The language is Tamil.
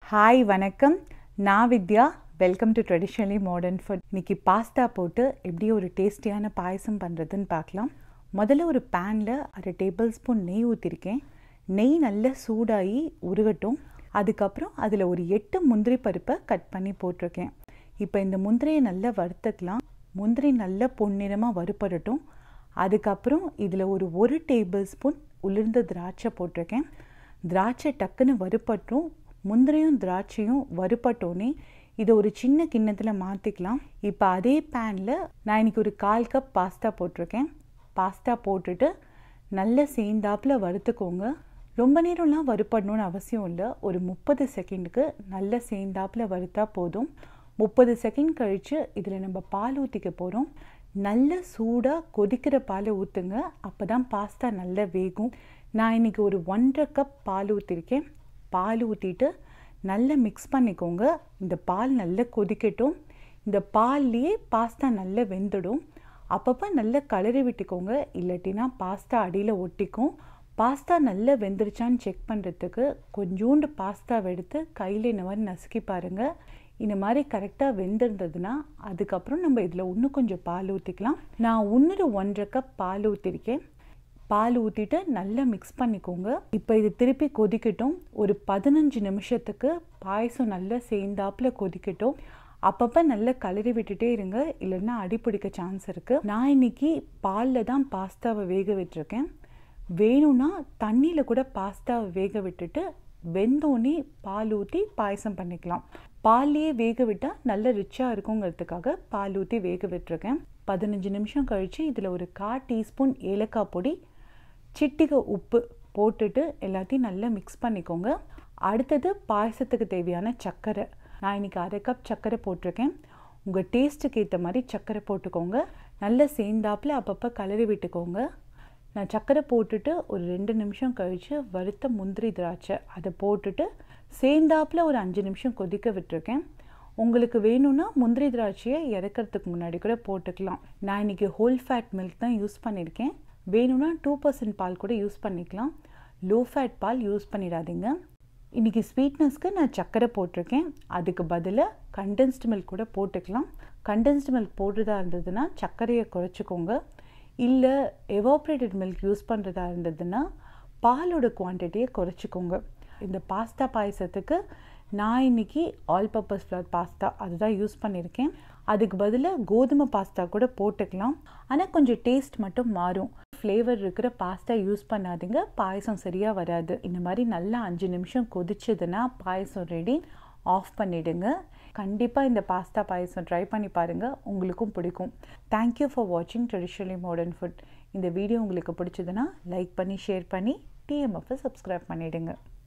ஹாய் வணக்கம் நான் Vidya welcome to traditionally modern food இன்னைக்கு பாஸ்தா போட்டு எப்படி ஒரு டேஸ்டியான பாயசம் பண்ணுறதுன்னு பார்க்கலாம் முதல்ல ஒரு பேனில் அரை டேபிள் ஸ்பூன் நெய் ஊற்றிருக்கேன் நெய் நல்லா சூடாகி உருகட்டும் அதுக்கப்புறம் அதில் ஒரு எட்டு முந்திரி பருப்பை கட் பண்ணி போட்டிருக்கேன் இப்போ இந்த முந்திரியை நல்லா வறுத்துக்கலாம் முந்திரி நல்லா பொன்னிறமாக வறுப்படட்டும் அதுக்கப்புறம் இதில் ஒரு ஒரு டேபிள் ஸ்பூன் உளுர்ந்த திராட்சை போட்டிருக்கேன் திராட்சை டக்குன்னு வறுப்பட்டும் முந்திரியும் திராட்சையும் வறுப்பட்டோன்னே இதை ஒரு சின்ன கிண்ணத்தில் மாற்றிக்கலாம் இப்போ அதே பேனில் நான் இன்றைக்கி ஒரு கால் கப் பாஸ்தா போட்டிருக்கேன் பாஸ்தா போட்டுட்டு நல்ல சேர்ந்தாப்பில் வறுத்துக்கோங்க ரொம்ப நேரம்லாம் வறுப்படணும்னு அவசியம் இல்லை ஒரு முப்பது செகண்டுக்கு நல்ல சேர்ந்தாப்பில் வறுத்தா போதும் முப்பது செகண்ட் கழித்து இதில் நம்ம பால் ஊற்றிக்க போகிறோம் நல்ல சூடாக கொதிக்கிற பாலை ஊற்றுங்க அப்போ தான் பாஸ்தா நல்லா வேகும் நான் இன்றைக்கி ஒரு ஒன்றரை கப் பால் ஊற்றிருக்கேன் பால் ஊற்றிட்டு நல்லா மிக்ஸ் பண்ணிக்கோங்க இந்த பால் நல்லா கொதிக்கட்டும் இந்த பால்லையே பாஸ்தா நல்லா வெந்துடும் அப்பப்போ நல்லா கலரி விட்டுக்கோங்க இல்லாட்டினா பாஸ்தா அடியில் ஒட்டிக்கும் பாஸ்தா நல்லா வெந்துருச்சான்னு செக் பண்ணுறதுக்கு கொஞ்சோண்டு பாஸ்தாவை எடுத்து கையில் இந்த மாதிரி நசுக்கி பாருங்கள் இந்த மாதிரி கரெக்டாக வெந்திருந்ததுன்னா அதுக்கப்புறம் நம்ம இதில் இன்னும் கொஞ்சம் பால் ஊற்றிக்கலாம் நான் இன்னொரு ஒன்றரை கப் பால் ஊற்றிருக்கேன் பால் ஊற்றிட்டு நல்லா மிக்ஸ் பண்ணிக்கோங்க இப்போ இது திருப்பி கொதிக்கட்டும் ஒரு பதினஞ்சு நிமிஷத்துக்கு பாயசம் நல்லா சேர்ந்தாப்பில் கொதிக்கட்டும் அப்பப்போ நல்லா கலரி விட்டுட்டே இருங்க இல்லைன்னா அடிப்பிடிக்க சான்ஸ் இருக்குது நான் இன்னைக்கு பாலில் தான் பாஸ்தாவை வேக விட்டுருக்கேன் வேணும்னா தண்ணியில் கூட பாஸ்தாவை வேக விட்டுட்டு வெந்தோடனே பால் ஊற்றி பாயசம் பண்ணிக்கலாம் பால்லையே வேக விட்டால் நல்ல ரிச்சாக இருக்குங்கிறதுக்காக பால் ஊற்றி வேக விட்டுருக்கேன் பதினஞ்சு நிமிஷம் கழித்து இதில் ஒரு கா டீஸ்பூன் ஏலக்காய் பொடி சிட்டிகை உப்பு போட்டுட்டு எல்லாத்தையும் நல்லா மிக்ஸ் பண்ணிக்கோங்க அடுத்தது பாயசத்துக்கு தேவையான சர்க்கரை நான் இன்றைக்கி அரை கப் சர்க்கரை போட்டிருக்கேன் உங்கள் டேஸ்ட்டுக்கு ஏற்ற மாதிரி சர்க்கரை போட்டுக்கோங்க நல்லா சேர்ந்தாப்பில் அப்பப்போ கலரி விட்டுக்கோங்க நான் சர்க்கரை போட்டுட்டு ஒரு ரெண்டு நிமிஷம் கழித்து வறுத்த முந்திரி திராட்சை அதை போட்டுட்டு சேர்ந்தாப்பில் ஒரு அஞ்சு நிமிஷம் கொதிக்க விட்டுருக்கேன் உங்களுக்கு வேணும்னா முந்திரி திராட்சையை இறக்கிறதுக்கு முன்னாடி கூட போட்டுக்கலாம் நான் இன்றைக்கி ஹோல் ஃபேட் மில்க் தான் யூஸ் பண்ணியிருக்கேன் வேணும்னா டூ பர்சன்ட் பால் கூட யூஸ் பண்ணிக்கலாம் லோ ஃபேட் பால் யூஸ் பண்ணிடாதீங்க இன்றைக்கி ஸ்வீட்னஸ்க்கு நான் சர்க்கரை போட்டிருக்கேன் அதுக்கு பதிலாக கண்டென்ஸ்டு மில்க் கூட போட்டுக்கலாம் கண்டென்ஸ்டு மில்க் போடுறதா இருந்ததுன்னா சர்க்கரையை குறைச்சிக்கோங்க இல்லை எவாப்ரேட்டட் மில்க் யூஸ் பண்ணுறதா இருந்ததுன்னா பாலோட குவான்டிட்டியை குறைச்சிக்கோங்க இந்த பாஸ்தா பாயசத்துக்கு நான் இன்றைக்கி ஆல் பர்பஸ் ஃப்ளவர் பாஸ்தா அதுதான் யூஸ் பண்ணியிருக்கேன் அதுக்கு பதிலாக கோதுமை பாஸ்தா கூட போட்டுக்கலாம் ஆனால் கொஞ்சம் டேஸ்ட் மட்டும் மாறும் ஃப்ளேவர் இருக்கிற பாஸ்தா யூஸ் பண்ணாதீங்க பாயசம் சரியாக வராது இந்த மாதிரி நல்லா அஞ்சு நிமிஷம் கொதிச்சதுன்னா பாயசம் ரெடி ஆஃப் பண்ணிவிடுங்க கண்டிப்பாக இந்த பாஸ்தா பாயசம் ட்ரை பண்ணி பாருங்கள் உங்களுக்கும் பிடிக்கும் தேங்க்யூ ஃபார் வாட்சிங் ட்ரெடிஷ்னலி மாடர்ன் ஃபுட் இந்த வீடியோ உங்களுக்கு பிடிச்சதுன்னா லைக் பண்ணி ஷேர் பண்ணி டிஎம்எஃப்பை சப்ஸ்கிரைப் பண்ணிவிடுங்க